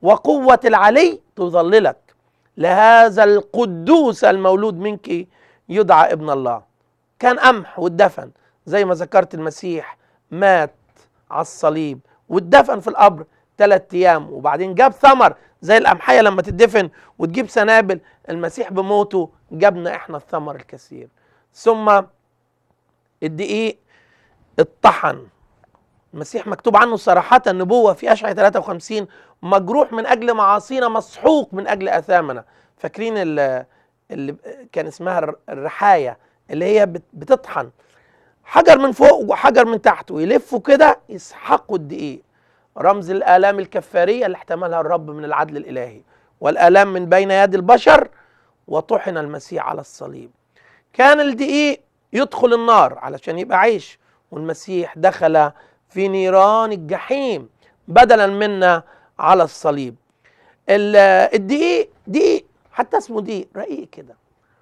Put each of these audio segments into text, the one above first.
وقوة العلي تظللك لهذا القدوس المولود منك يدعى ابن الله كان قمح واتدفن زي ما ذكرت المسيح مات على الصليب واتدفن في القبر ثلاث ايام وبعدين جاب ثمر زي القمحيه لما تدفن وتجيب سنابل المسيح بموته جابنا احنا الثمر الكثير ثم الدقيق اتطحن المسيح مكتوب عنه صراحة النبوة في أشعة 53 مجروح من أجل معاصينا مسحوق من أجل أثامنا فاكرين اللي, اللي كان اسمها الرحاية اللي هي بتطحن حجر من فوق وحجر من تحت ويلفوا كده يسحقوا الدقيق رمز الآلام الكفارية اللي احتملها الرب من العدل الإلهي والآلام من بين يد البشر وطحن المسيح على الصليب كان الدقيق يدخل النار علشان يبقى عيش والمسيح دخل في نيران الجحيم بدلا منا على الصليب الدقيق دقيق حتى اسمه دقيق رقيق كده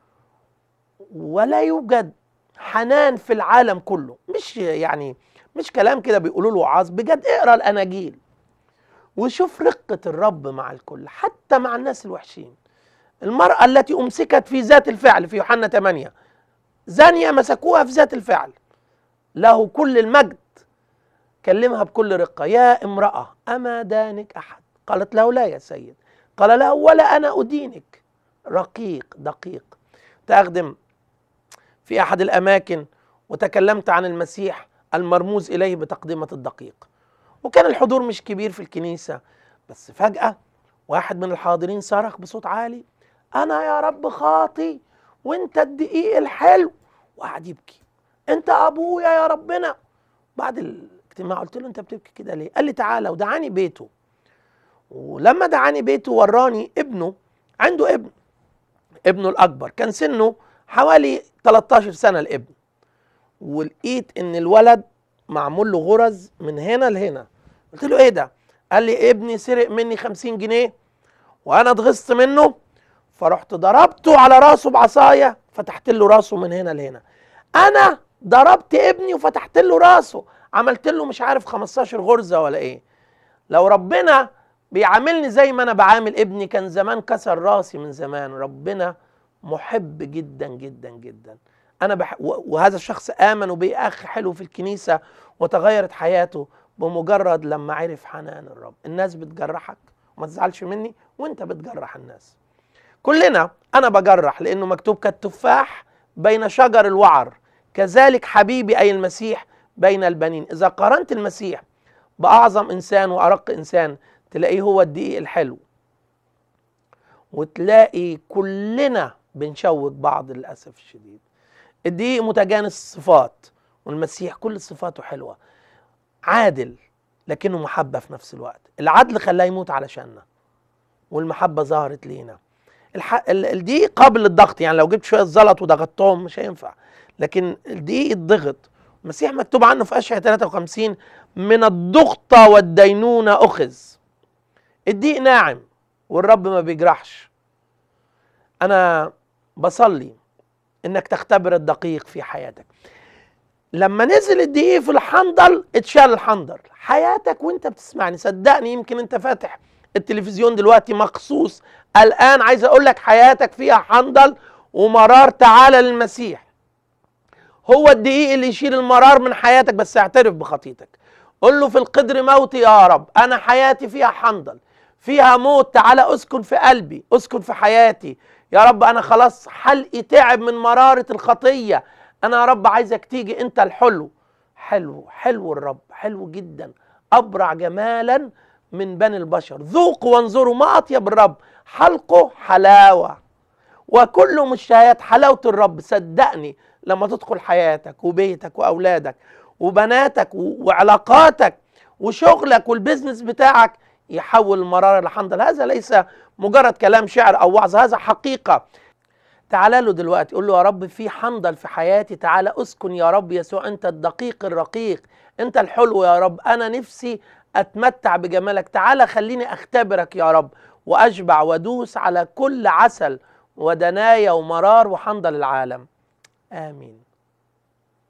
ولا يوجد حنان في العالم كله مش يعني مش كلام كده بيقولوا له وعاظ بجد اقرا الاناجيل وشوف رقه الرب مع الكل حتى مع الناس الوحشين المراه التي امسكت في ذات الفعل في يوحنا 8 زانيه مسكوها في ذات الفعل له كل المجد كلمها بكل رقه يا امراه اما دانك احد قالت له لا يا سيد قال له ولا انا ادينك رقيق دقيق تخدم في احد الاماكن وتكلمت عن المسيح المرموز اليه بتقدمه الدقيق وكان الحضور مش كبير في الكنيسه بس فجاه واحد من الحاضرين صرخ بصوت عالي انا يا رب خاطي وانت الدقيق الحلو وقعد يبكي انت ابويا يا ربنا بعد الاجتماع قلت له انت بتبكي كده ليه قال لي تعالى ودعاني بيته ولما دعاني بيته وراني ابنه عنده ابن ابنه الاكبر كان سنه حوالي 13 سنه الابن ولقيت ان الولد معمول له غرز من هنا لهنا قلت له ايه ده قال لي ابني سرق مني 50 جنيه وانا اتغصت منه فرحت ضربته على راسه بعصايه فتحت له راسه من هنا لهنا انا ضربت ابني وفتحت له راسه عملت له مش عارف 15 غرزه ولا ايه لو ربنا بيعاملني زي ما انا بعامل ابني كان زمان كسر راسي من زمان ربنا محب جدا جدا جدا انا بح... وهذا الشخص امن وبقي اخ حلو في الكنيسه وتغيرت حياته بمجرد لما عرف حنان الرب الناس بتجرحك وما تزعلش مني وانت بتجرح الناس كلنا انا بجرح لانه مكتوب كالتفاح بين شجر الوعر كذلك حبيبي اي المسيح بين البنين اذا قارنت المسيح باعظم انسان وارق انسان تلاقيه هو الدقيق الحلو وتلاقي كلنا بنشوك بعض للاسف الشديد الدقيق متجانس الصفات والمسيح كل صفاته حلوه عادل لكنه محبه في نفس الوقت العدل خلاه يموت علشاننا والمحبه ظهرت لينا الح... الدقيق قابل للضغط يعني لو جبت شويه زلط وضغطتهم مش هينفع لكن الدقيق يتضغط المسيح مكتوب عنه في اشعياء 53 من الضغطه والدينونه اخذ الدقيق ناعم والرب ما بيجرحش انا بصلي انك تختبر الدقيق في حياتك لما نزل الدقيق في الحنظل اتشال الحنظل حياتك وانت بتسمعني صدقني يمكن انت فاتح التلفزيون دلوقتي مخصوص الان عايز اقول لك حياتك فيها حنظل ومرار تعالى للمسيح هو الدقيق اللي يشيل المرار من حياتك بس اعترف بخطيتك قل له في القدر موتي يا رب انا حياتي فيها حنظل فيها موت تعالى اسكن في قلبي اسكن في حياتي يا رب انا خلاص حلقي تعب من مرارة الخطية انا يا رب عايزك تيجي انت الحلو حلو حلو الرب حلو جدا ابرع جمالا من بني البشر ذوقوا وانظروا ما اطيب الرب حلقه حلاوة وكل مشتهيات حلاوة الرب صدقني لما تدخل حياتك وبيتك واولادك وبناتك وعلاقاتك وشغلك والبزنس بتاعك يحول المرارة لحنظل هذا ليس مجرد كلام شعر او وعظ هذا حقيقة تعال له دلوقتي قول له يا رب في حنظل في حياتي تعالى اسكن يا رب يسوع انت الدقيق الرقيق انت الحلو يا رب انا نفسي اتمتع بجمالك تعالى خليني اختبرك يا رب واشبع وادوس على كل عسل ودنايا ومرار وحنظل العالم امين